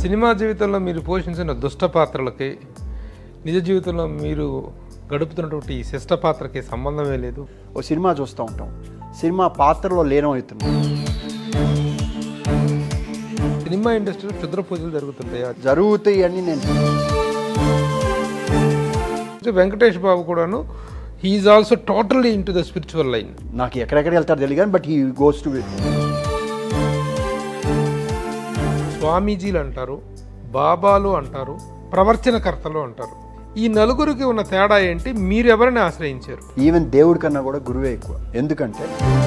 Cinema జీవితంలో మీరు పోషించిన దుష్ట పాత్రలకి నిజ జీవితంలో మీరు గడుపుతున్నటువంటి ఈ శిష్ట పాత్రకి సంబంధమే లేదు ఓ సినిమా చూస్తూ ఉంటాం సినిమా పాత్రలో లీనమవుతున్నాం సినిమా ఇండస్ట్రీలో క్షుద్ర పూజలు జరుగుతుంటాయి జరుగుతాయి అని నేను అంటే వెంకటేష్ బాబు కూడాను he is also totally into the spiritual line నాకు ఎక్కడెక్కడ వెళ్తారో తెలియదు కానీ బట్ హీ గోస్ టు స్వామీజీలు అంటారు బాబాలు అంటారు ప్రవర్చనకర్తలు అంటారు ఈ నలుగురికి ఉన్న తేడా ఏంటి మీరు ఎవరిని ఆశ్రయించారు ఈవెన్ దేవుడి కన్నా కూడా గురువే ఎక్కువ ఎందుకంటే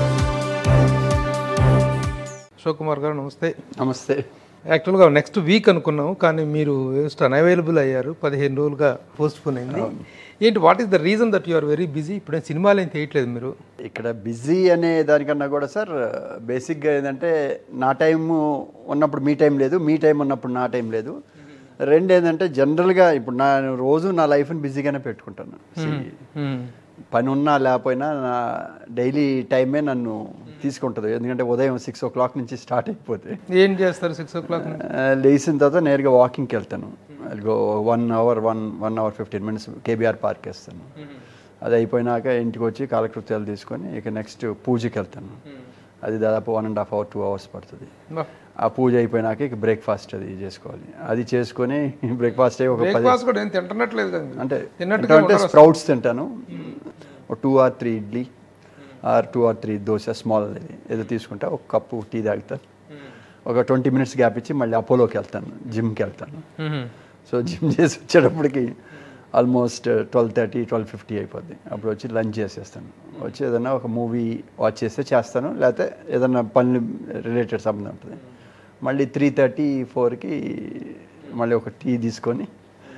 అశోక్ కుమార్ గారు నమస్తే నమస్తే యాక్చువల్గా నెక్స్ట్ వీక్ అనుకున్నాము కానీ మీరు జస్ట్ అన్అవైలబుల్ అయ్యారు పదిహేను రోజులుగా పోస్ట్ పోన్ అయింది ఏంటి what is the reason that you are very busy ఇప్పుడు సినిమాలు ఏం చేయట్లేదు మీరు ఇక్కడ బిజీ అనే దానికన్నా కూడా సార్ బేసిక్గా ఏంటంటే నా టైం ఉన్నప్పుడు మీ టైం లేదు మీ టైం ఉన్నప్పుడు నా టైం లేదు రెండు ఏంటంటే జనరల్గా ఇప్పుడు నా రోజు నా లైఫ్ని బిజీగానే పెట్టుకుంటాను See, పని ఉన్నా లేకపోయినా నా డైలీ టైమే నన్ను తీసుకుంటుంది ఎందుకంటే ఉదయం సిక్స్ ఓ క్లాక్ నుంచి స్టార్ట్ అయిపోతే ఏం చేస్తారు సిక్స్ ఓ క్లాక్ ఆ, లేచిన తర్వాత నేరుగా వాకింగ్కి వెళ్తాను go one hour one one hour fifteen minutes KBR park వేస్తాను అది అయిపోయినాక ఇంటికి వచ్చి కాలకృత్యాలు తీసుకొని ఇక నెక్స్ట్ పూజకి వెళ్తాను అది దాదాపు one and half hour two hours పడుతుంది ఆ పూజ అయిపోయినాక ఇక బ్రేక్ఫాస్ట్ అది చేసుకోవాలి అది చేసుకొని బ్రేక్ఫాస్ట్ అయ్యి ఒక పది బ్రేక్ఫాస్ట్ కూడా ఏం తింటున్నట్లేదు కదా మీరు. అంటే తిన్నట్టుగా అంటే స్ప్రౌట్స్ తింటాను two or three idli or two or three dosa small అది ఏదో తీసుకుంటా ఒక కప్పు టీ తాగుతా ఒక ట్వంటీ మినిట్స్ గ్యాప్ ఇచ్చి మళ్ళీ అపోలోకి వెళ్తాను జిమ్కి వెళ్తాను మ్మ్. సో జిమ్ చేసి వచ్చేటప్పటికి almost twelve thirty twelve fifty అయిపోద్ది అప్పుడు వచ్చి లంచ్ చేసేస్తాను వచ్చి ఏదైనా ఒక మూవీ వాచ్ చేస్తే చేస్తాను లేకపోతే ఏదైనా పనులు రిలేటెడ్ సంబంధం ఉంటుంది మళ్ళీ త్రీ థర్టీ ఫోర్కి మళ్ళీ ఒక టీ తీసుకొని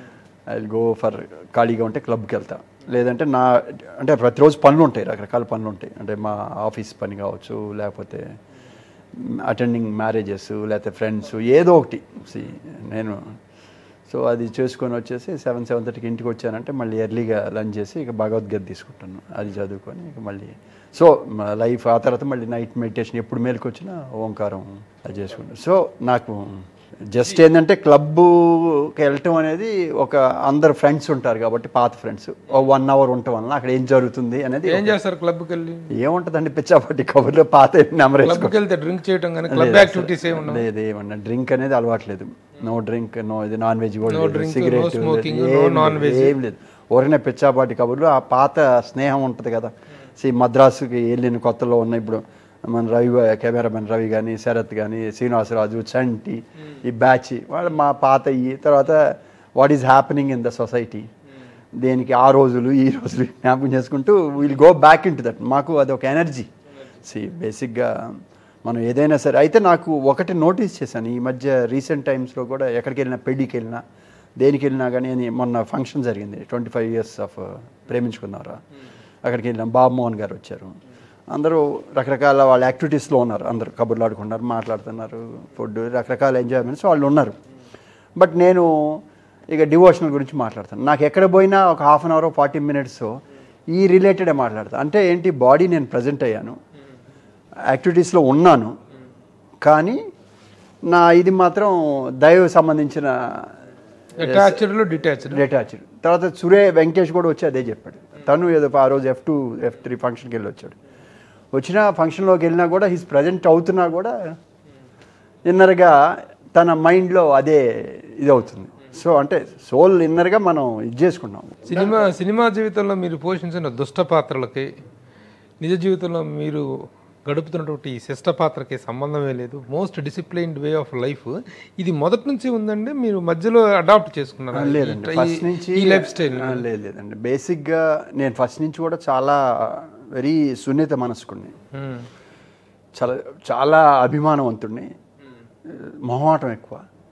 ఐ గో ఫర్ ఖాళీగా ఉంటే క్లబ్కి వెళ్తా లేదంటే నా అంటే ప్రతిరోజు పనులు ఉంటాయి రకరకాల పనులు ఉంటాయి అంటే మా ఆఫీస్ పని కావచ్చు లేకపోతే అటెండింగ్ మ్యారేజెస్ లేకపోతే ఫ్రెండ్స్ ఏదో ఒకటి See, నేను సో అది చేసుకొని వచ్చేసి సెవెన్ సెవెన్ థర్టీకి ఇంటికి వచ్చానంటే మళ్ళీ ఎర్లీగా లంచ్ చేసి ఇక భగవద్గీత తీసుకుంటాను అది చదువుకొని ఇక మళ్ళీ సో లైఫ్ ఆ తర్వాత మళ్ళీ నైట్ మెడిటేషన్ ఎప్పుడు మేలుకొచ్చినా ఓంకారం అది చేసుకుంటాను సో నాకు జస్ట్ ఏంటంటే క్లబ్కి వెళ్ళటం అనేది ఒక అందరు ఫ్రెండ్స్ ఉంటారు కాబట్టి పాత ఫ్రెండ్స్ వన్ అవర్ ఉండటం వలన అక్కడ ఏం జరుగుతుంది అనేది ఏం చేస్తారు క్లబ్కి వెళ్ళి ఏముంటుందండి పిచ్చాపట్టి కబుర్లో పాత నెంబర్ క్లబ్కి వెళ్తే డ్రింక్ చేయడం కానీ క్లబ్ యాక్టివిటీస్ ఏమి ఉండవు లేదు ఏమన్నా డ్రింక్ అనేది అలవాట్లేదు నో డ్రింక్ నో ఇది నాన్ వెజ్ కూడా No లేదు drink, no cigarette smoking, no non-veg. ఏం లేదు ఊరినే పిచ్చాపాటి కబుర్లు ఆ పాత స్నేహం ఉంటుంది కదా సి మద్రాసుకి వెళ్ళిన కొత్తలో ఉన్న ఇప్పుడు మన రవి కెమెరామెన్ రవి కానీ శరత్ కానీ శ్రీనివాసరాజు చంటి ఈ బ్యాచ్ వాళ్ళు మా పాత ఈ తర్వాత what is happening in the society దేనికి ఆ రోజులు ఈ రోజులు జ్ఞాపకం చేసుకుంటూ will go back into that మాకు అది ఒక ఎనర్జీ సి బేసిక్గా మనం ఏదైనా సరే అయితే నాకు ఒకటి నోటీస్ చేశాను ఈ మధ్య రీసెంట్ టైమ్స్లో కూడా ఎక్కడికి వెళ్ళినా పెళ్ళికి వెళ్ళినా దేనికి వెళ్ళినా కానీ అని మొన్న ఫంక్షన్ జరిగింది ట్వంటీ ఫైవ్ ఇయర్స్ ఆఫ్ ప్రేమించుకున్నారా అక్కడికి వెళ్ళిన బాబు మోహన్ గారు వచ్చారు అందరూ రకరకాల వాళ్ళ యాక్టివిటీస్లో ఉన్నారు అందరూ కబుర్లు ఆడుకున్నారు మాట్లాడుతున్నారు ఫుడ్ రకరకాల ఎంజాయ్మెంట్స్ వాళ్ళు ఉన్నారు బట్ నేను ఇక డివోషనల్ గురించి మాట్లాడతాను నాకు ఎక్కడ పోయినా ఒక half an hour forty minutes ఈ రిలేటెడే మాట్లాడతాను అంటే ఏంటి బాడీ నేను ప్రజెంట్ అయ్యాను యాక్టివిటీస్లో ఉన్నాను కానీ నా ఇది మాత్రం దైవ సంబంధించిన అటాచ్డ్ డిటాచ్డ్ డిటాచ్డ్ తర్వాత సురే వెంకటేష్ కూడా వచ్చి అదే చెప్పాడు తను ఏదో ఆ రోజు ఎఫ్ టూ ఎఫ్ త్రీ ఫంక్షన్కి వెళ్ళి వచ్చాడు వచ్చిన ఫంక్షన్లోకి వెళ్ళినా కూడా హిస్ ప్రజెంట్ అవుతున్నా కూడా ఇన్నర్గా తన మైండ్లో అదే ఇది అవుతుంది సో అంటే సోల్ ఇన్నర్గా మనం ఇది చేసుకున్నాం సినిమా సినిమా జీవితంలో మీరు పోషించిన దుష్ట పాత్రలకి నిజ జీవితంలో మీరు గడుపుతున్నటువంటి ఈ శిష్ట పాత్రకి సంబంధమే లేదు most disciplined way of life ఇది మొదటి నుంచి ఉందండి మీరు మధ్యలో అడాప్ట్ చేసుకున్నారా ఈ- లేదండి ఈ- ఫస్ట్ నుంచి ఈ లైఫ్ స్టైల్ ఆ, లేదు లేదండి బేసిక్గా నేను ఫస్ట్ నుంచి కూడా చాలా వెరీ సున్నిత మనస్కుడిని చాలా చాలా అభిమానవంతుడిని మొహమాటం ఎక్కువ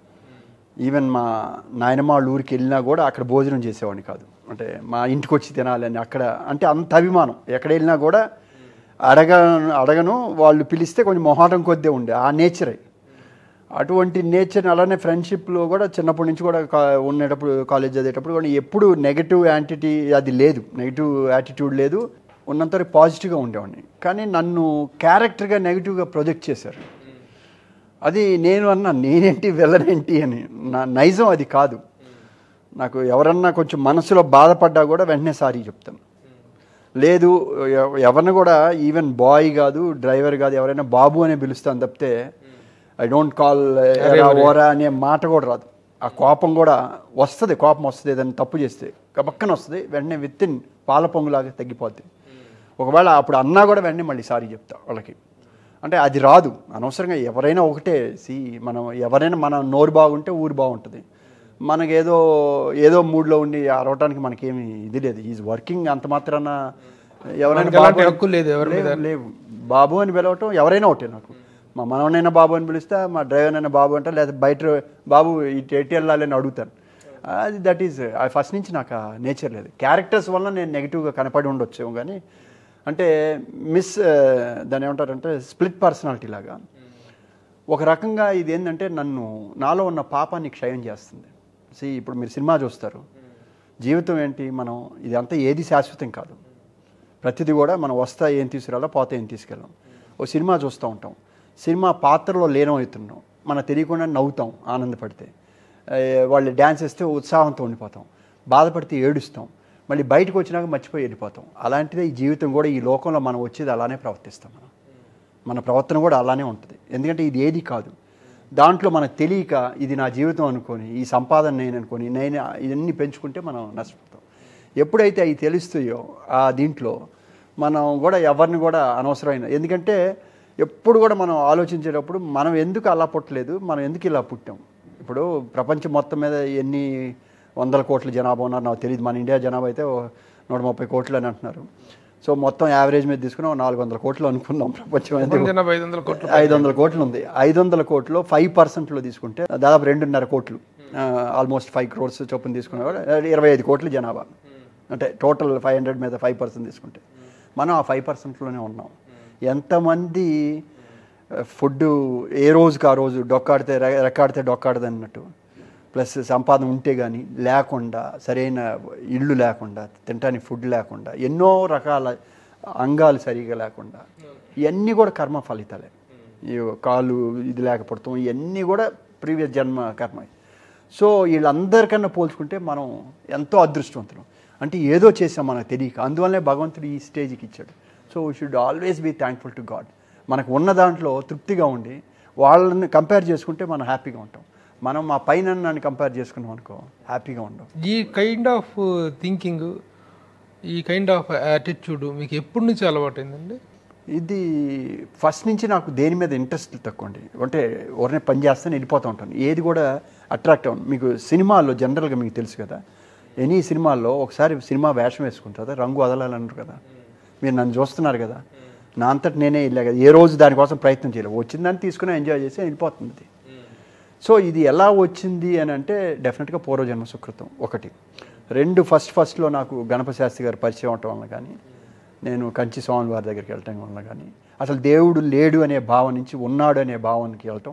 ఈవెన్ మా నాయనమ్మ వాళ్ళ ఊరికి వెళ్ళినా కూడా అక్కడ భోజనం చేసేవాడిని కాదు అంటే మా ఇంటికి వచ్చి తినాలని అక్కడ అంటే అంత అభిమానం ఎక్కడ వెళ్ళినా కూడా అడగ అడగను వాళ్ళు పిలిస్తే కొంచెం మొహాటం కొద్దే ఉండే ఆ నేచరే అటువంటి నేచర్ అలానే ఫ్రెండ్షిప్లో కూడా చిన్నప్పటి నుంచి కూడా కా- ఉండేటప్పుడు కాలేజ్ చదివేటప్పుడు కూడా ఎప్పుడు నెగటివ్ యాంటిటీ అది లేదు నెగిటివ్ యాటిట్యూడ్ లేదు ఉన్నంత పాజిటివ్గా ఉండేవాడిని కానీ నన్ను క్యారెక్టర్గా నెగిటివ్గా ప్రొజెక్ట్ చేశారు అది నేను అన్నా నేనేంటి వెళ్ళనేంటి అని నా నైజం అది కాదు నాకు ఎవరన్నా కొంచెం మనసులో బాధపడ్డా కూడా వెంటనే సారీ చెప్తాను లేదు ఎవ- ఎవరిని కూడా ఈవెన్ బాయ్ కాదు డ్రైవర్ కాదు ఎవరైనా బాబు అనే పిలుస్తాను తప్పితే ఐ డోంట్ కాల్ ఓరా అనే మాట కూడా రాదు ఆ కోపం కూడా వస్తుంది కోపం వస్తుంది ఏదైనా తప్పు చేస్తే పక్కన వస్తుంది వెంటనే విత్ ఇన్ పాల పొంగులాగా తగ్గిపోద్ది ఒకవేళ అప్పుడు అన్నా కూడా వెంటనే మళ్ళీ సారీ చెప్తా వాళ్ళకి అంటే అది రాదు అనవసరంగా ఎవరైనా ఒకటే సి మనం ఎవరైనా మన నోరు బాగుంటే ఊరు బాగుంటుంది మనకేదో ఏదో మూడ్లో ఉండి అరవటానికి మనకేమి ఇది లేదు ఈజ్ వర్కింగ్ అంత మాత్రాన ఎవరైనా మనకి ఎలాంటి బాబు- హక్కు లేదు ఎవరి మీద. లేవు, లేవు బాబు అని పిలవటం ఎవరైనా ఒకటే నాకు మా మనవనైనా బాబు అని పిలుస్తా మా డ్రైవర్ అయినా బాబు అంటే లేదా బయట బాబు ఇటు ఎటు వెళ్ళాలి అని అడుగుతాను అది దట్ ఈజ్ ఫస్ట్ నుంచి నాకు ఆ నేచర్ లేదు క్యారెక్టర్స్ వల్ల నేను నెగిటివ్గా కనపడి ఉండొచ్చేమో కానీ అంటే మిస్ దాని ఏమంటారంటే స్ప్లిట్ పర్సనాలిటీ లాగా ఒక రకంగా ఇది ఏంటంటే నన్ను నాలో ఉన్న పాపాన్ని క్షయం చేస్తుంది సి ఇప్పుడు మీరు సినిమా చూస్తారు జీవితం ఏంటి మనం ఇదంతా ఏది శాశ్వతం కాదు ప్రతిదీ కూడా మనం వస్తా ఏం తీసుకురాలో పోతే ఏం తీసుకెళ్ళాం ఓ సినిమా చూస్తూ ఉంటాం సినిమా పాత్రలో లీనమవుతున్నాం మన తెలియకుండా నవ్వుతాం ఆనందపడితే ఏ, వాళ్ళు డ్యాన్స్ వేస్తే ఉత్సాహంతో ఉండిపోతాం బాధపడితే ఏడుస్తాం మళ్ళీ బయటకు వచ్చినాక మర్చిపోయి వెళ్ళిపోతాం అలాంటిదే ఈ జీవితం కూడా ఈ లోకంలో మనం వచ్చేది అలానే ప్రవర్తిస్తాం మనం మన ప్రవర్తన కూడా అలానే ఉంటుంది ఎందుకంటే ఇది ఏది కాదు దాంట్లో మనకు తెలియక ఇది నా జీవితం అనుకొని ఈ సంపాదన నేను అనుకొని నేను ఇవన్నీ పెంచుకుంటే మనం నష్టపోతాం ఎప్పుడైతే అవి తెలుస్తాయో ఆ దీంట్లో మనం కూడా ఎవరిని కూడా అనవసరమైన ఎందుకంటే ఎప్పుడు కూడా మనం ఆలోచించేటప్పుడు మనం ఎందుకు అలా పుట్టలేదు మనం ఎందుకు ఇలా పుట్టాం ఇప్పుడు ప్రపంచం మొత్తం మీద ఎన్ని వందల కోట్ల జనాభా ఉన్నారు నాకు తెలియదు మన ఇండియా జనాభా అయితే ఓ నూట ముప్పై కోట్లు అని అంటున్నారు సో మొత్తం యావరేజ్ మీద తీసుకుని ఒక నాలుగు వందల కోట్లు అనుకుందాం ప్రపంచం అయితే జనాభా ఐదు వందల కోట్లు ఐదు వందల కోట్లు ఉంది ఐదు వందల కోట్లు ఫైవ్ పర్సెంట్లో తీసుకుంటే దాదాపు రెండున్నర కోట్లు ఆల్మోస్ట్ ఫైవ్ క్రోర్స్ చొప్పున తీసుకున్నా కూడా ఇరవై ఐదు కోట్ల జనాభా అంటే టోటల్ ఫైవ్ హండ్రెడ్ మీద ఫైవ్ పర్సెంట్ తీసుకుంటే మనం ఆ ఫైవ్ పర్సెంట్లోనే ఉన్నాం ఎంతమంది ఫుడ్ ఏ రోజుకి ఆ రోజు డొక్కాడితే రె- రెక్కాడితే డొక్కాడదు అన్నట్టు ప్లస్ సంపాదన ఉంటే కానీ లేకుండా సరైన ఇల్లు లేకుండా తినడానికి ఫుడ్ లేకుండా ఎన్నో రకాల అంగాలు సరిగా లేకుండా ఇవన్నీ కూడా కర్మ ఫలితాలే ఈ కాలు ఇది లేకపోవడం ఇవన్నీ కూడా ప్రీవియస్ జన్మ కర్మ సో వీళ్ళందరికన్నా పోల్చుకుంటే మనం ఎంతో అదృష్టవంతులం అంటే ఏదో చేసాం మనకు తెలియక అందువల్లే భగవంతుడు ఈ స్టేజ్కి ఇచ్చాడు so we should always be thankful to God మనకు ఉన్న దాంట్లో తృప్తిగా ఉండి వాళ్ళని కంపేర్ చేసుకుంటే మనం హ్యాపీగా ఉంటాం మనం మా పైన నన్ను కంపేర్ చేసుకున్నాం అనుకో హ్యాపీగా ఉంటాం ఈ కైండ్ ఆఫ్ థింకింగ్ ఈ కైండ్ ఆఫ్ యాటిట్యూడ్ మీకు ఎప్పటి నుంచి అలవాటైందండి ఇది ఫస్ట్ నుంచి నాకు దేని మీద ఇంట్రెస్ట్ తక్కువ అండి అంటే ఎవరిని పని చేస్తాను వెళ్ళిపోతూ ఉంటాను ఏది కూడా అట్రాక్ట్ అవ్వను మీకు సినిమాల్లో జనరల్గా మీకు తెలుసు కదా ఎనీ సినిమాల్లో ఒకసారి సినిమా వేషం వేసుకుంటారు రంగు వదలాలన్నారు కదా మీరు నన్ను చూస్తున్నారు కదా నా అంతటి నేనే వెళ్ళా కదా ఏ రోజు దానికోసం ప్రయత్నం చేయలేదు వచ్చిందని తీసుకుని ఎంజాయ్ చేసి వెళ్ళిపోతుంది అది. సో ఇది ఎలా వచ్చింది అని అంటే డెఫినెట్గా పూర్వజన్మ సుకృతం ఒకటి రెండు ఫస్ట్ ఫస్ట్లో నాకు గణపతి శాస్త్రి గారు పరిచయం అవటం వల్ల కానీ నేను కంచి స్వామి వారి దగ్గరికి వెళ్ళటం వల్ల కానీ అసలు దేవుడు లేడు అనే భావం నుంచి ఉన్నాడు అనే భావానికి వెళ్ళటం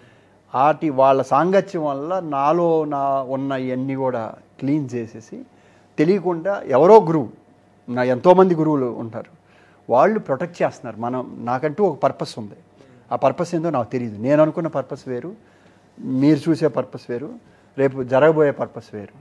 ఆటి వాళ్ళ సాంగత్యం వల్ల నాలో నా ఉన్న ఇవన్నీ కూడా క్లీన్ చేసేసి తెలియకుండా ఎవరో గురువు నా ఎంతోమంది గురువులు ఉంటారు వాళ్ళు ప్రొటెక్ట్ చేస్తున్నారు మనం నాకంటూ ఒక పర్పస్ ఉంది ఆ పర్పస్ ఏందో నాకు తెలియదు నేను అనుకున్న పర్పస్ వేరు మీరు చూసే పర్పస్ వేరు రేపు జరగబోయే పర్పస్ వేరు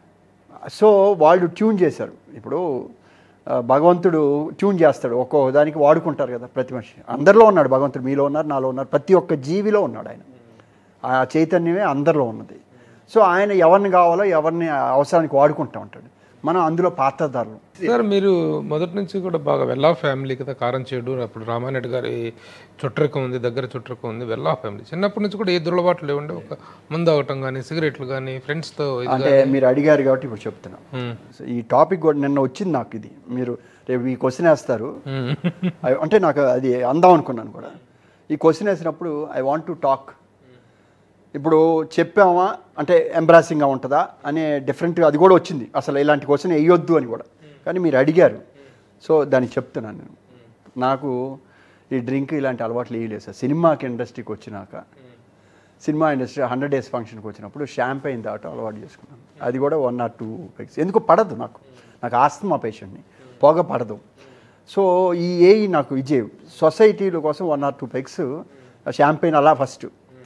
సో వాళ్ళు ట్యూన్ చేశారు ఇప్పుడు ఆ, భగవంతుడు ట్యూన్ చేస్తాడు ఒక్కో దానికి వాడుకుంటారు కదా ప్రతి మనిషి అందరిలో ఉన్నాడు భగవంతుడు మీలో ఉన్నారు నాలో ఉన్నారు ప్రతి ఒక్క జీవిలో ఉన్నాడు ఆయన ఆ చైతన్యమే అందరిలో ఉన్నది సో ఆయన ఎవరిని కావాలో ఎవరిని అవసరానికి వాడుకుంటూ ఉంటాడు మనం అందులో పాత్రదారులు సార్ మీరు మొదటి నుంచి కూడా బాగా వెల్లా ఫ్యామిలీ కదా కారం చేడు అప్పుడు రామారెడ్డి గారి చుట్టరికం ఉంది దగ్గర చుట్టరికం ఉంది వెల్లా ఫ్యామిలీ చిన్నప్పటి నుంచి కూడా ఏ దుర్లబాట్లు లేవండి ఒక ముందు అవటం కానీ సిగరెట్లు కానీ ఫ్రెండ్స్తో ఇది అంటే మీరు అడిగారు కాబట్టి ఇప్పుడు చెప్తున్నాం మ్మ్. సో ఈ టాపిక్ కూడా నిన్న వచ్చింది నాకు ఇది మీరు రేపు ఈ క్వశ్చన్ వేస్తారు మ్మ్. I- అంటే నాకు అది అందాం అనుకున్నాను కూడా ఈ క్వశ్చన్ వేసినప్పుడు ఐ వాంట్ టు టాక్ ఇప్పుడు చెప్పామా అంటే ఎంబ్రాసింగ్గా ఉంటుందా అనే డిఫరెంట్గా అది కూడా వచ్చింది అసలు ఇలాంటి క్వశ్చన్ వేయొద్దు అని కూడా కానీ మీరు అడిగారు సో దానికి చెప్తున్నాను నేను నాకు ఈ డ్రింక్ ఇలాంటి అలవాట్లు వేయలేదు సార్ సినిమాకి ఇండస్ట్రీకి వచ్చినాక సినిమా ఇండస్ట్రీ హండ్రెడ్ డేస్ ఫంక్షన్కి వచ్చినప్పుడు షాంపైన్ దాటం అలవాటు చేసుకున్నాను అది కూడా వన్ ఆర్ టూ పెగ్స్ ఎందుకు పడదు నాకు నాకు ఆస్తమా పేషెంట్ని పొగ పడదు సో ఈ ఏ నాకు ఇజే సొసైటీల కోసం one or two pegs champagne అలా ఫస్ట్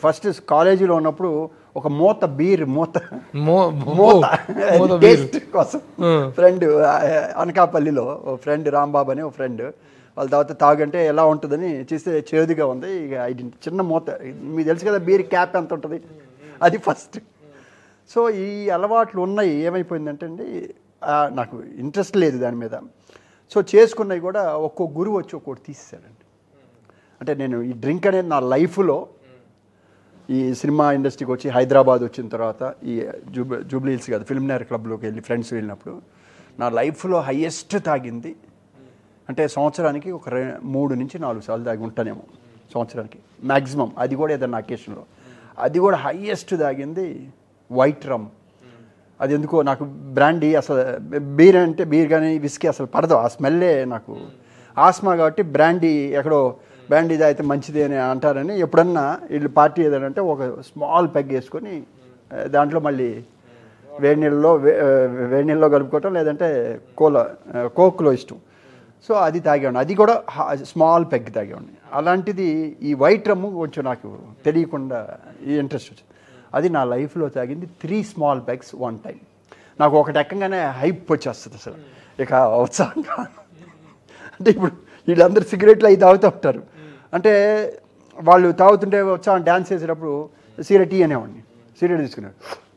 ఫస్ట్ కాలేజీలో ఉన్నప్పుడు ఒక మూత బీర్ మూత మో మూత మోద బీరు. టేస్ట్ కోసం ఫ్రెండ్ అనకాపల్లిలో ఓ ఫ్రెండ్ రాంబాబు అని ఓ ఫ్రెండ్ వాళ్ళ తర్వాత తాగంటే ఎలా ఉంటుందని చేస్తే చేదుగా ఉంది ఇక ఇది చిన్న మూత మీకు తెలుసు కదా బీర్ క్యాప్ ఎంత ఉంటుంది అది ఫస్ట్ సో ఈ అలవాట్లు ఉన్నాయి ఏమైపోయిందంటే అండి ఆ, నాకు ఇంట్రెస్ట్ లేదు దాని మీద సో చేసుకున్నవి కూడా ఒక్కో గురువు వచ్చి ఒక్కోటి తీసేశాడండి అంటే నేను ఈ డ్రింక్ అనేది నా లైఫ్లో ఈ సినిమా ఇండస్ట్రీకి వచ్చి హైదరాబాద్ వచ్చిన తర్వాత ఈ జూబ్ జూబ్లీ హిల్స్ కాదు ఫిల్మ్ నగర్ క్లబ్లోకి వెళ్ళి ఫ్రెండ్స్ వెళ్ళినప్పుడు నా లైఫ్లో హయ్యెస్ట్ తాగింది అంటే సంవత్సరానికి ఒక రె మూడు నుంచి నాలుగు సార్లు తాగి ఉంటానేమో సంవత్సరానికి మ్యాక్సిమం అది కూడా ఏదైనా అకేషన్లో అది కూడా హయ్యెస్ట్ తాగింది వైట్ రమ్ అది ఎందుకో నాకు బ్రాండీ అసలు బీర్ అంటే బీర్ కానీ విస్కీ అసలు పడదు ఆ స్మెల్లే నాకు ఆస్మా కాబట్టి బ్రాండీ ఎక్కడో బ్రాండీ తాగితే మంచిది అని అంటారని ఎప్పుడన్నా వీళ్ళు పార్టీ ఏదైనా అంటే ఒక స్మాల్ పెగ్ వేసుకొని ఆ, దాంట్లో మళ్ళీ వేడి నీళ్ళలో వే- ఆ, వేడి నీళ్ళలో కలుపుకోవటం లేదంటే కోల ఆ, కోక్లో ఇష్టం సో అది తాగేవాడిని అది కూడా స్మాల్ పెగ్ తాగేవాడిని అలాంటిది ఈ వైట్ రమ్ము కొంచెం నాకు తెలియకుండా ఈ ఇంట్రెస్ట్ వచ్చింది అది నా లైఫ్లో తాగింది three small pegs one time నాకు ఒకటి ఎక్కగానే హైప్ వచ్చేస్తుంది అసలు ఇక ఉత్సాహంగా అంటే ఇప్పుడు వీళ్ళందరూ సిగరెట్లు అవి తాగుతూ ఉంటారు అంటే వాళ్ళు తాగుతుంటే ఉత్సాహం డ్యాన్స్ చేసేటప్పుడు సిగరెట్ టీ అనేవాడిని సిగరెట్ తీసుకున్నాడు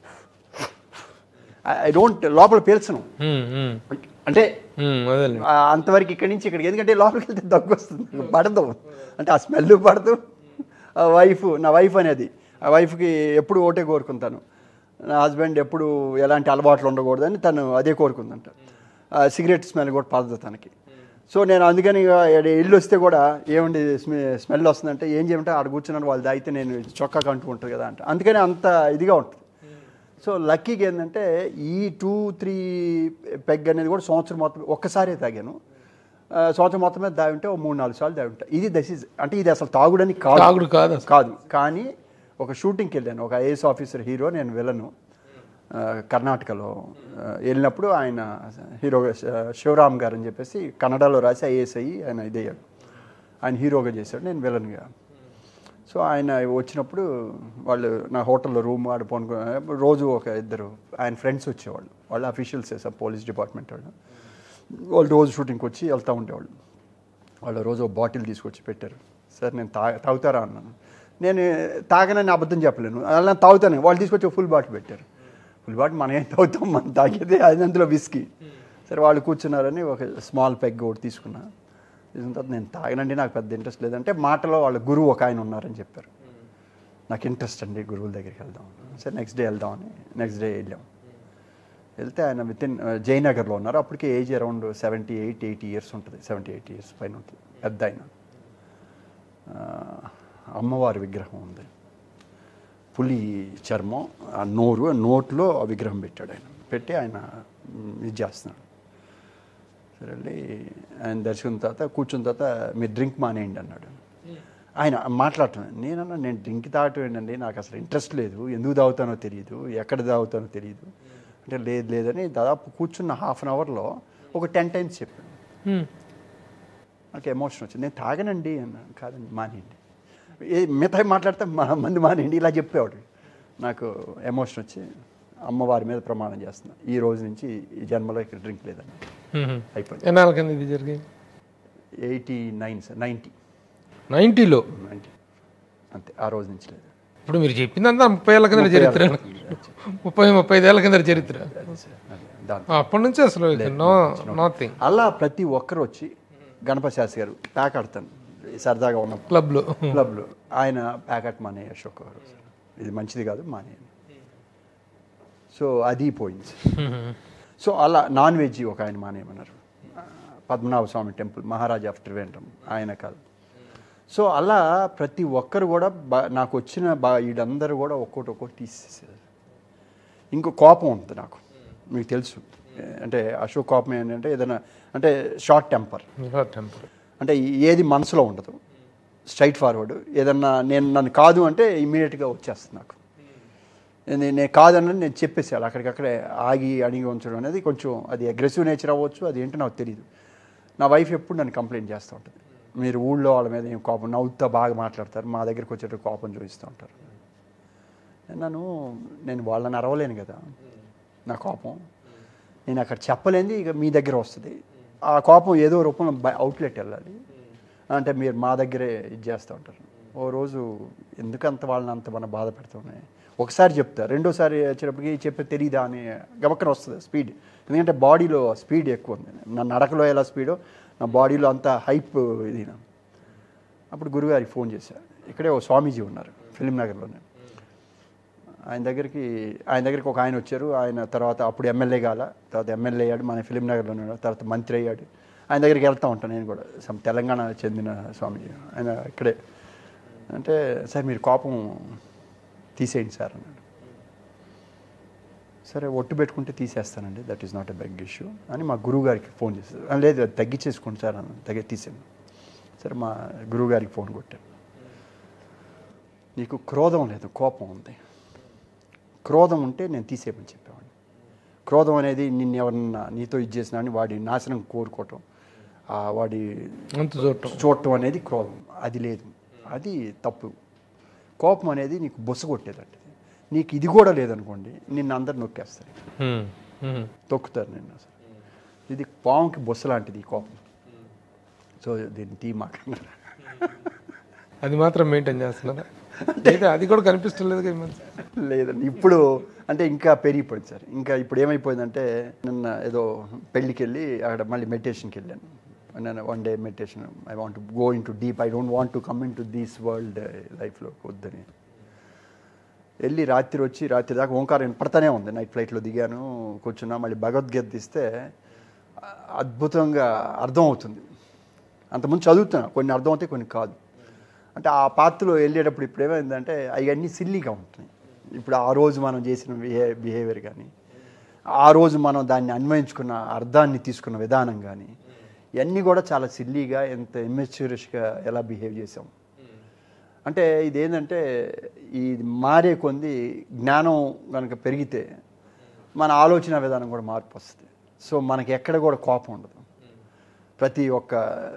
ఐ డోంట్ లోపల పీల్చను ఉమ్, ఉమ్, అంటే ఉమ్, అదేలే ఆ, అంతవరకు ఇక్కడి నుంచి ఇక్కడికి ఎందుకంటే లోపలికి వెళ్తే దగ్గు వస్తుంది నాకు పడదు అంటే ఆ స్మెల్ పడదు ఆ వైఫ్ నా వైఫ్ అనేది ఆ వైఫ్కి ఎప్పుడు ఒకటే కోరుకుంటాను నా హస్బెండ్ ఎప్పుడు ఎలాంటి అలవాట్లు ఉండకూడదని తను అదే కోరుకుందంట ఆ, సిగరెట్ స్మెల్ కూడా పడదు తనకి సో నేను అందుకని ఇక ఈడ ఇల్లు వస్తే కూడా ఏమండి స్మె- స్మెల్ వస్తుందంటే ఏం చేయమంటే ఆడ కూర్చున్నాను వాళ్ళు తాగితే నేను చొక్కా కంటూ ఉంటుంది కదా అంట అందుకని అంత ఇదిగా ఉంటుంది సో లక్కీగా ఏంటంటే ఈ టూ త్రీ పెగ్ అనేది కూడా సంవత్సరం మొత్తం ఒక్కసారే తాగాను ఆ, సంవత్సరం మొత్తం మీద తాగి ఉంటే ఓ మూడు నాలుగు సార్లు తాగి ఉంటా ఇది దస్ ఇస్ అంటే ఇది అసలు తాగుడని కాదు తాగుడు కాదు అసలు. కాదు కానీ ఒక షూటింగ్కి వెళ్ళాను ఒక ఐఏఎస్ ఆఫీసర్ హీరో నేను వెళ్ళను ఆ, కర్ణాటకలో ఆ, వెళ్ళినప్పుడు ఆయన హీరో శివరామ్ గారు అని చెప్పేసి కన్నడలో రాసి ఐఏఎస్ అయ్యి ఆయన ఇదయ్యాడు ఆయన హీరోగా చేశాడు నేను విలన్గా సో ఆయన వచ్చినప్పుడు వాళ్ళు నా హోటల్లో రూమ్ ఆడ పోనుకో రోజు ఒక ఇద్దరు ఆయన ఫ్రెండ్స్ వచ్చేవాళ్ళు వాళ్ళు అఫీషియల్స్ సార్ పోలీస్ డిపార్ట్మెంట్ వాళ్ళు వాళ్ళు రోజు షూటింగ్కి వచ్చి వెళ్తూ ఉండేవాళ్ళు వాళ్ళు రోజు ఒక బాటిల్ తీసుకొచ్చి పెట్టారు సార్ నేను తా తాగుతారా అన్నాను నేను తాగనని అబద్ధం చెప్పలేను అలా తాగుతాను వాళ్ళు తీసుకొచ్చి ఒక ఫుల్ బాటిల్ పెట్టారు ఫుల్ బాటిల్ మనం ఏం తాగుతాం మనం తాగేది అది అందులో విస్కీ సరే వాళ్ళు కూర్చున్నారని ఒక స్మాల్ పెగ్ ఒకటి తీసుకున్నా తీసుకున్న తర్వాత నేను తాగనండి నాకు పెద్ద ఇంట్రెస్ట్ లేదంటే మాటలో వాళ్ళ గురువు ఒక ఆయన ఉన్నారని చెప్పారు నాకు ఇంట్రెస్ట్ అండి గురువుల దగ్గరికి వెళ్దాం సరే నెక్స్ట్ డే వెళ్దామని నెక్స్ట్ డే వెళ్ళాం వెళ్తే ఆయన విత్ ఇన్ జయనగర్లో ఉన్నారు అప్పటికే age around seventy eight eighty years ఉంటుంది సెవెంటీ ఎయిట్ ఇయర్స్ పైన ఉంటుంది పెద్ద ఆయన ఆ, అమ్మవారి విగ్రహం ఉంది పులి చర్మం ఆ నోరు ఆ నోట్లో ఆ విగ్రహం పెట్టాడు ఆయన పెట్టి ఆయన మ్, ఇది చేస్తున్నాడు సరే వెళ్ళి ఆయన దర్శకున్న తర్వాత కూర్చున్న తర్వాత మీరు డ్రింక్ మానేయండి అన్నాడు ఆయన మాట్లాడటం నేనన్నా నేను డ్రింక్ తాగటం ఏంటండి నాకు అసలు ఇంట్రెస్ట్ లేదు ఎందుకు తాగుతానో తెలియదు ఎక్కడ తాగుతానో తెలియదు అంటే లేదు లేదని దాదాపు కూర్చున్న హాఫ్ అన్ అవర్లో ఒక టెన్ టైమ్స్ చెప్పాను ఉమ్, నాకు ఎమోషన్ వచ్చింది నేను తాగనండి అన్నాను కాదండి మానేయండి ఏ మిగతా మాట్లాడితే మా మంది మానేయండి ఇలా చెప్పేవాడు నాకు ఎమోషన్ వచ్చి అమ్మవారి మీద ప్రమాణం చేస్తున్నా ఈ రోజు నుంచి ఈ జన్మలో ఇక్కడ డ్రింక్ లేదండి ఉమ్. అయిపోయింది ఎన్నాళ్ళ కింద ఇది జరిగింది ఎయిటీ నైన్ సార్ నైంటీ నైంటీలో నైంటీ అంతే ఆ రోజు నుంచి లేదు ఇప్పుడు మీరు చెప్పిందంతా ముప్పై ఏళ్ళ కింద చరిత్ర ముప్పై ముప్పై ఐదేళ్ల కింద చరిత్ర అదే సార్ అదే దాని ఆ, అప్పటి నుంచి అసలు నో నథింగ్ అలా ప్రతి ఒక్కరు వచ్చి గణపతి శాస్త్రి గారు ప్యాక్ ఆడతాను సరదాగా ఉన్న క్లబ్లో క్లబ్లో ఆయన ప్యాకెట్ మానే అశోక్ గారు ఇది మంచిది కాదు మానేయండి సో అది పోయింది సో అలా నాన్ వెజ్ ఒక ఆయన మానేయమన్నారు పద్మనాభ స్వామి టెంపుల్ మహారాజా ఆఫ్ త్రివేంద్రం ఆయన కాదు సో అలా ప్రతి ఒక్కరు కూడా బా నాకు వచ్చిన బా వీళ్ళందరూ కూడా ఒక్కోటి ఒక్కోటి తీసేసారు ఇంకో కోపం ఉంటుంది నాకు మీకు తెలుసు అంటే అశోక్ కోపం ఏంటంటే ఏదైనా అంటే షార్ట్ టెంపర్ టెంపర్ అంటే ఏది మనసులో ఉండదు స్ట్రైట్ ఫార్వర్డ్ ఏదన్నా నేను నన్ను కాదు అంటే ఇమీడియట్గా వచ్చేస్తుంది నాకు నేను నేను కాదన్నది నేను చెప్పేసాను అక్కడికక్కడే ఆగి అడిగి ఉంచడం అనేది కొంచెం అది అగ్రెసివ్ నేచర్ అవ్వచ్చు అది ఏంటో నాకు తెలియదు నా వైఫ్ ఎప్పుడు నన్ను కంప్లైంట్ చేస్తూ ఉంటుంది మీరు ఊళ్ళో వాళ్ళ మీద ఏం కోపం నవ్వుతా బాగా మాట్లాడతారు మా దగ్గరికి వచ్చేటప్పుడు కోపం చూపిస్తూ ఉంటారు నన్ను నేను వాళ్ళని అరవలేను కదా నా కోపం నేను అక్కడ చెప్పలేనిది ఇక మీ దగ్గర వస్తుంది ఆ కోపం ఏదో రూపంలో అవుట్లెట్ వెళ్ళాలి అంటే మీరు మా దగ్గరే ఇది చేస్తూ ఉంటారు ఓ రోజు ఎందుకంత వాళ్ళని అంత మన బాధ పెడుతున్నాయి ఒకసారి చెప్తా రెండోసారి వచ్చేటప్పటికి చెప్పే తెలియదా అని గమక్కన వస్తుంది స్పీడ్ ఎందుకంటే బాడీలో స్పీడ్ ఎక్కువ ఉంది నా నడకలో ఎలా స్పీడో నా బాడీలో అంత హైప్ ఇది నా. అప్పుడు గురుగారికి ఫోన్ చేశా ఇక్కడే ఓ స్వామీజీ ఉన్నారు ఫిలిం నగర్లోనే ఆయన దగ్గరికి ఆయన దగ్గరికి ఒక ఆయన వచ్చారు ఆయన తర్వాత అప్పుడు ఎమ్మెల్యే కాల తర్వాత ఎమ్మెల్యే అయ్యాడు మన ఫిలిం నగర్లో ఉన్నాడు తర్వాత మంత్రి అయ్యాడు ఆయన దగ్గరికి వెళ్తూ ఉంటాను నేను కూడా సమ్ తెలంగాణ చెందిన స్వామీజీ ఆయన ఇక్కడే అంటే సార్ మీరు కోపం తీసేయండి సార్ అన్నాడు సరే ఒట్టు పెట్టుకుంటే తీసేస్తానండి that is not a big issue అని మా గురువు గారికి ఫోన్ చేశారు "ఆ, లేదు అది తగ్గించేసుకోండి సార్ అన్న తగ్గి తీసాను సరే మా గురువు గారికి ఫోన్ కొట్టాను నీకు క్రోధం లేదు కోపం ఉంది క్రోధం ఉంటే నేను తీసేయమని చెప్పేవాడిని క్రోధం అనేది నిన్ను ఎవరన్నా నీతో ఇది చేసినా అని వాడి నాశనం కోరుకోవటం ఆ వాడి అంత చూడటం చూడటం అనేది క్రోధం అది లేదు అది తప్పు కోపం అనేది నీకు బొస్సు కొట్టేదండి నీకు ఇది కూడా లేదనుకోండి నిన్ను అందరు నొక్కేస్తారు హ్మ్. హ్మ్. తొక్కుతారు నిన్ను అసలు ఇది పాముకి బొస్సు లాంటిది ఈ కోపం సో దీన్ని తీ మాకన్నారు అది మాత్రం మెయింటైన్ చేస్తున్నారా అయితే అది కూడా కనిపిస్తలేదు కదా ఈ మధ్య. లేదండి ఇప్పుడు అంటే ఇంకా పెరిగిపోయింది సార్ ఇంకా ఇప్పుడు ఏమైపోయిందంటే నిన్న ఏదో పెళ్ళికి వెళ్ళి అక్కడ మళ్ళీ మెడిటేషన్కి వెళ్ళాను నేను one day meditation I want go into deep I don't want to come into these world లైఫ్లో వద్దని వెళ్ళి రాత్రి వచ్చి రాత్రి దాకా ఓంకారం వినపడతానే ఉంది నైట్ ఫ్లైట్లో దిగాను కూర్చున్నా మళ్ళీ భగవద్గీత తీస్తే అ- అద్భుతంగా అర్థం అవుతుంది అంతకుముందు చదువుతున్నా కొన్ని అర్థం అవుతాయి కొన్ని కాదు అంటే ఆ పాత్రలో వెళ్ళేటప్పుడు ఇప్పుడు ఏమైందంటే అవన్నీ సిల్లీగా ఉంటున్నాయి ఇప్పుడు ఆ రోజు మనం చేసిన బిహే బిహేవియర్ కానీ ఆ రోజు మనం దాన్ని అన్వయించుకున్న అర్థాన్ని తీసుకున్న విధానం కానీ ఇవన్నీ కూడా చాలా సిల్లీగా ఎంత ఇమ్మెచ్యూరిష్గా ఎలా బిహేవ్ చేసాం అంటే ఇదేంటంటే ఈ మారే కొంది జ్ఞానం కనుక పెరిగితే మన ఆలోచన విధానం కూడా మార్పు వస్తుంది సో మనకి ఎక్కడ కూడా కోపం ఉండదు ప్రతి ఒక్క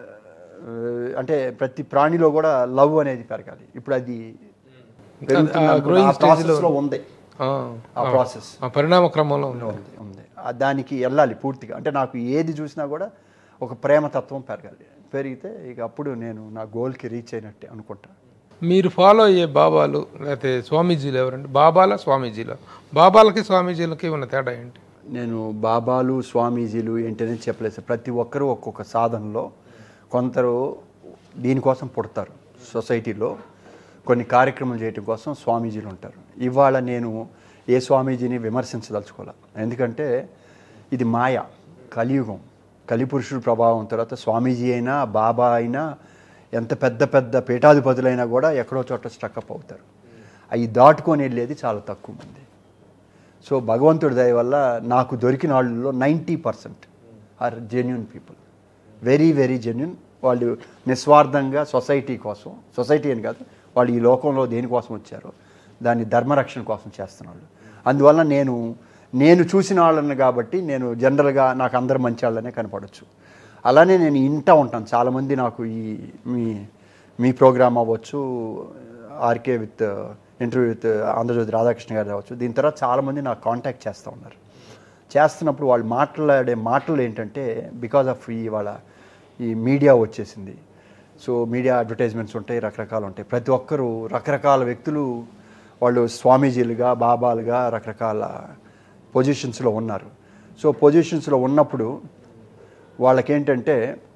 ఆ, అంటే ప్రతి ప్రాణిలో కూడా లవ్ అనేది పెరగాలి ఇప్పుడు అది పెరుగుతున్న ఆ growing ఆ stage లో process లో ఉంది ఆ, ఆ ప్రాసెస్ ఆ పరిణామ క్రమంలో ఉంది ఉంది ఉంది ఆ దానికి వెళ్ళాలి పూర్తిగా అంటే నాకు ఏది చూసినా కూడా ఒక ప్రేమతత్వం పెరగాలి పెరిగితే ఇక అప్పుడు నేను నా గోల్కి రీచ్ అయినట్టే అనుకుంటా మీరు ఫాలో అయ్యే బాబాలు లేకపోతే స్వామీజీలు ఎవరండి బాబాల స్వామీజీల బాబాలకి స్వామీజీలకి ఉన్న తేడా ఏంటి నేను బాబాలు స్వామీజీలు ఏంటనేది చెప్పలేదు సార్. ప్రతి ఒక్కరూ ఒక్కొక్క సాధనలో కొందరు దీనికోసం పుడతారు సొసైటీలో కొన్ని కార్యక్రమాలు చేయటం కోసం స్వామీజీలు ఉంటారు ఇవాళ నేను ఏ స్వామీజీని విమర్శించదలుచుకోవాలి ఎందుకంటే ఇది మాయ కలియుగం కలిపురుషుడు ప్రభావం తర్వాత స్వామీజీ అయినా బాబా అయినా ఎంత పెద్ద పెద్ద పీఠాధిపతులైనా కూడా ఎక్కడో చోట స్టక్అప్ అవుతారు అవి దాటుకొని వెళ్ళేది చాలా తక్కువ మంది సో భగవంతుడి దయ వల్ల నాకు దొరికిన వాళ్ళలో ninety percent are genuine people very very genuine వాళ్ళు నిస్వార్థంగా సొసైటీ కోసం సొసైటీ అని కాదు వాళ్ళు ఈ లోకంలో దేనికోసం వచ్చారో దాన్ని ధర్మరక్షణ కోసం చేస్తున్నారు అందువల్ల నేను నేను చూసిన వాళ్ళని కాబట్టి నేను జనరల్గా నాకు అందరు మంచి వాళ్ళనే కనపడవచ్చు అలానే నేను ఇంటా ఉంటాను చాలామంది నాకు ఈ మీ మీ ప్రోగ్రామ్ అవ్వచ్చు RK with interview with Andhra Jyothi Radhakrishna garu అవ్వచ్చు దీని తర్వాత చాలామంది నాకు కాంటాక్ట్ చేస్తూ ఉన్నారు చేస్తున్నప్పుడు వాళ్ళు మాట్లాడే మాటలు ఏంటంటే బికాజ్ ఆఫ్ ఈ వాళ్ళ ఈ మీడియా వచ్చేసింది సో మీడియా అడ్వర్టైజ్మెంట్స్ ఉంటాయి రకరకాలు ఉంటాయి ప్రతి ఒక్కరూ రకరకాల వ్యక్తులు వాళ్ళు స్వామీజీలుగా బాబాలుగా రకరకాల పొజిషన్స్లో ఉన్నారు సో పొజిషన్స్లో ఉన్నప్పుడు వాళ్ళకేంటంటే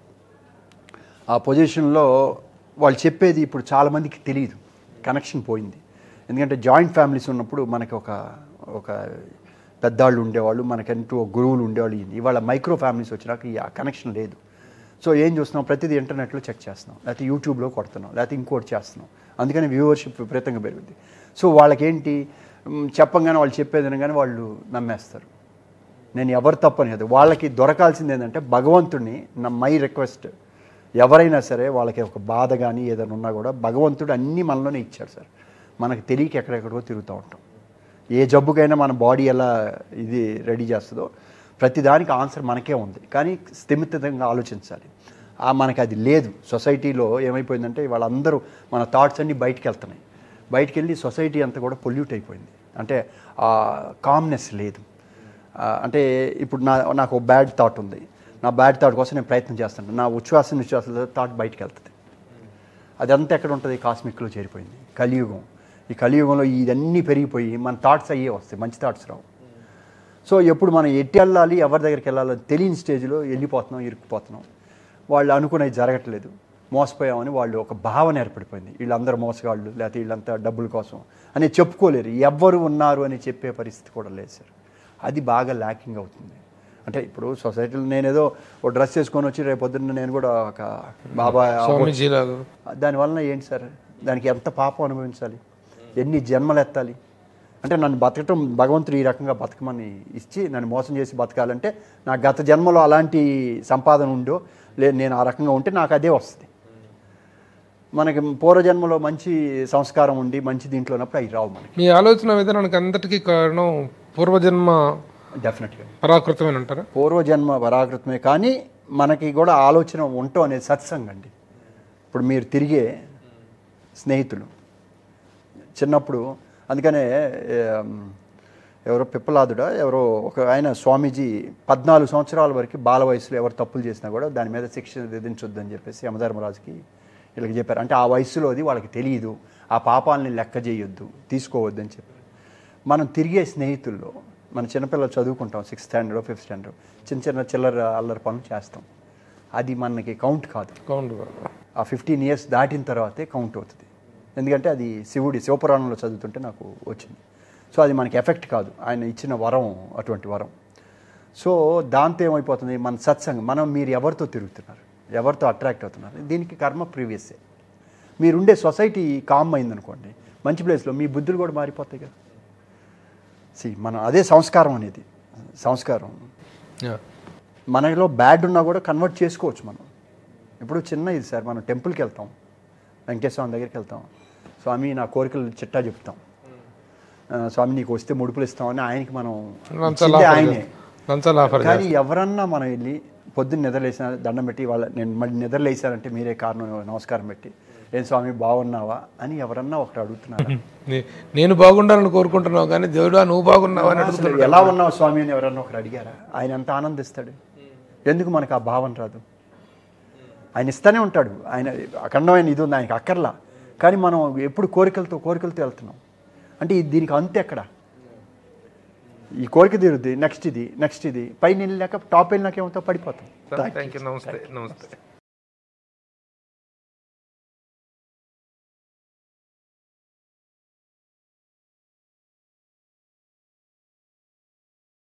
ఆ పొజిషన్లో వాళ్ళు చెప్పేది ఇప్పుడు చాలామందికి తెలియదు కనెక్షన్ పోయింది ఎందుకంటే జాయింట్ ఫ్యామిలీస్ ఉన్నప్పుడు మనకి ఒక ఒక పెద్దాళ్ళు ఉండేవాళ్ళు మనకంటూ ఒక గురువులు ఉండేవాళ్ళు ఇన్ని. ఇవాళ మైక్రో ఫ్యామిలీస్ వచ్చినాక ఈ ఆ కనెక్షన్ లేదు సో ఏం చూస్తున్నాం ప్రతిదీ ఇంటర్నెట్లో చెక్ చేస్తున్నాం లేకపోతే యూట్యూబ్లో కొడుతున్నాం లేకపోతే ఇంకోటి చేస్తున్నాం అందుకని వ్యూవర్షిప్ విపరీతంగా పెరుగుద్ది సో వాళ్ళకేంటి మ్, చెప్పంగానే వాళ్ళు చెప్పేది కానీ వాళ్ళు నమ్మేస్తారు నేను ఎవరు తప్పని కాదు వాళ్ళకి దొరకాల్సింది ఏంటంటే భగవంతుడిని నా మై రిక్వెస్ట్ ఎవరైనా సరే వాళ్ళకి ఒక బాధ కానీ ఏదైనా ఉన్నా కూడా భగవంతుడు అన్నీ మనలోనే ఇచ్చాడు సార్ మనకు తెలియక ఎక్కడెక్కడికో తిరుగుతూ ఉంటాం ఏ జబ్బుకైనా మన బాడీ ఎలా ఇది రెడీ చేస్తుందో ప్రతిదానికి ఆన్సర్ మనకే ఉంది కానీ స్థిమితంగా ఆలోచించాలి ఆ మనకి అది లేదు సొసైటీలో ఏమైపోయిందంటే వాళ్ళందరూ మన థాట్స్ అన్నీ బయటికి వెళ్తున్నాయి బయటికి వెళ్ళి సొసైటీ అంతా కూడా పొల్యూట్ అయిపోయింది అంటే ఆ కామ్నెస్ లేదు ఆ, అంటే ఇప్పుడు నా నాకు ఒక బ్యాడ్ థాట్ ఉంది నా బ్యాడ్ థాట్ కోసం నేను ప్రయత్నం చేస్తాను నా ఉచ్ఛ్వాస నిశ్వాస థాట్ బయటికి వెళ్తుంది అదంతా ఎక్కడ ఉంటుంది కాస్మిక్లో చేరిపోయింది కలియుగం ఈ కలియుగంలో ఇవన్నీ పెరిగిపోయి మన థాట్స్ అయ్యే వస్తాయి మంచి థాట్స్ రావు సో ఎప్పుడు మనం ఎట్టి వెళ్ళాలి ఎవరి దగ్గరికి వెళ్ళాలో తెలియని స్టేజ్లో వెళ్ళిపోతున్నాం ఇరుక్కుపోతున్నాం వాళ్ళు అనుకునేది జరగట్లేదు మోసపోయామని వాళ్ళు ఒక భావన ఏర్పడిపోయింది వీళ్ళందరూ మోసగాళ్ళు లేకపోతే వీళ్ళంతా డబ్బుల కోసం అని చెప్పుకోలేరు ఎవ్వరు ఉన్నారు అని చెప్పే పరిస్థితి కూడా లేదు సార్ అది బాగా ల్యాకింగ్ అవుతుంది అంటే ఇప్పుడు సొసైటీలో నేనేదో ఒక డ్రెస్ వేసుకొని వచ్చి రేపు పొద్దున్న నేను కూడా ఒక బాబా స్వామీజీ లాగా దానివలన ఏంటి సార్ దానికి ఎంత పాపం అనుభవించాలి ఎన్ని జన్మలు ఎత్తాలి అంటే నన్ను బతకటం భగవంతుడు ఈ రకంగా బతకమని ఇచ్చి నన్ను మోసం చేసి బతకాలంటే నా గత జన్మలో అలాంటి సంపాదన ఉండో లేదు నేను ఆ రకంగా ఉంటే నాకు అదే వస్తుంది మనకి పూర్వజన్మలో మంచి సంస్కారం ఉండి మంచి దీంట్లో ఉన్నప్పుడు అవి రావు మనకి మీ ఆలోచన విధానానికి అంతటికీ కారణం పూర్వజన్మ డెఫినెట్గా పరాకృతమైన అంటారా పూర్వజన్మ వరాకృతమే కానీ మనకి కూడా ఆలోచన ఉండటం అనేది సత్సంగం అండి ఇప్పుడు మీరు తిరిగే స్నేహితులు చిన్నప్పుడు అందుకనే ఏం, ఎవరో పిప్పలాదుడా ఎవరో ఒక ఆయన స్వామీజీ పద్నాలుగు సంవత్సరాల వరకు బాల వయసులో ఎవరు తప్పులు చేసినా కూడా దాని మీద శిక్ష విధించొద్దని చెప్పేసి యమధర్మరాజుకి వీళ్ళకి చెప్పారు అంటే ఆ వయసులోది వాళ్ళకి తెలియదు ఆ పాపాలని లెక్క చేయొద్దు తీసుకోవద్దని చెప్పారు మనం తిరిగే స్నేహితుల్లో మన చిన్నపిల్లలు చదువుకుంటాం సిక్స్త్ స్టాండర్డ్ ఫిఫ్త్ స్టాండర్డ్ చిన్న చిన్న చిల్లర అల్లరి పనులు చేస్తాం అది మనకి కౌంట్ కాదు కౌంట్ ఆ ఫిఫ్టీన్ ఇయర్స్ దాటిన తర్వాతే కౌంట్ అవుతుంది ఎందుకంటే అది శివుడి శివపురాణంలో చదువుతుంటే నాకు వచ్చింది సో అది మనకి ఎఫెక్ట్ కాదు ఆయన ఇచ్చిన వరం అటువంటి వరం సో దాంతో ఏమైపోతుంది మన సత్సంగం మనం మీరు ఎవరితో తిరుగుతున్నారు ఎవరితో అట్రాక్ట్ అవుతున్నారు దీనికి కర్మ ప్రీవియస్సే మీరుండే సొసైటీ కామ్ అయిందనుకోండి మంచి ప్లేస్లో మీ బుద్ధులు కూడా మారిపోతాయి కదా సి మనం అదే సంస్కారం అనేది సంస్కారం మనలో బ్యాడ్ ఉన్నా కూడా కన్వర్ట్ చేసుకోవచ్చు మనం ఇప్పుడు చిన్న ఇది సార్ మనం టెంపుల్కి వెళ్తాం వెంకటేశ్వర స్వామి దగ్గరికి వెళ్తాం స్వామి నా కోరికలు చిట్టా చెప్తాం ఆ, స్వామి నీకు వస్తే ముడుపులు ఇస్తామని ఆయనకి మనం లంచాలు ఇచ్చిందే ఆఫర్ ఆయనే చేస్తాం. లంచాలు ఆఫర్ కానీ ఎవరన్నా మనం వెళ్ళి పొద్దున్న నిద్రలేసిన దండం పెట్టి వాళ్ళ నేను మళ్ళీ నిద్రలేసానంటే మీరే కారణం నమస్కారం పెట్టి ఏం స్వామి బాగున్నావా అని ఎవరన్నా ఒకటి అడుగుతున్నారు నే- నేను బాగుండాలని కోరుకుంటున్నావు కానీ దేవుడా నువ్వు బాగున్నావు అని అసలు అడుగుతున్నాడు ఎలా ఉన్నావు స్వామి అని ఎవరన్నా ఒకరు అడిగారా ఆయన ఎంత ఆనందిస్తాడు ఎందుకు మనకు ఆ భావన రాదు ఆయన ఇస్తానే ఉంటాడు ఆయన అఖండమైన ఇది ఉంది ఆయనకి అక్కర్లా కానీ మనం ఎప్పుడు కోరికలతో కోరికలతో వెళ్తున్నాం అంటే ఇది- దీనికి అంత ఎక్కడ ఈ కోరిక తీరుద్ది నెక్స్ట్ ఇది నెక్స్ట్ ఇది పైన వెళ్ళాక టాప్ వెళ్ళినాక ఏమవుతావు పడిపోతాం థ్యాంక్ యూ నమస్తే నమస్తే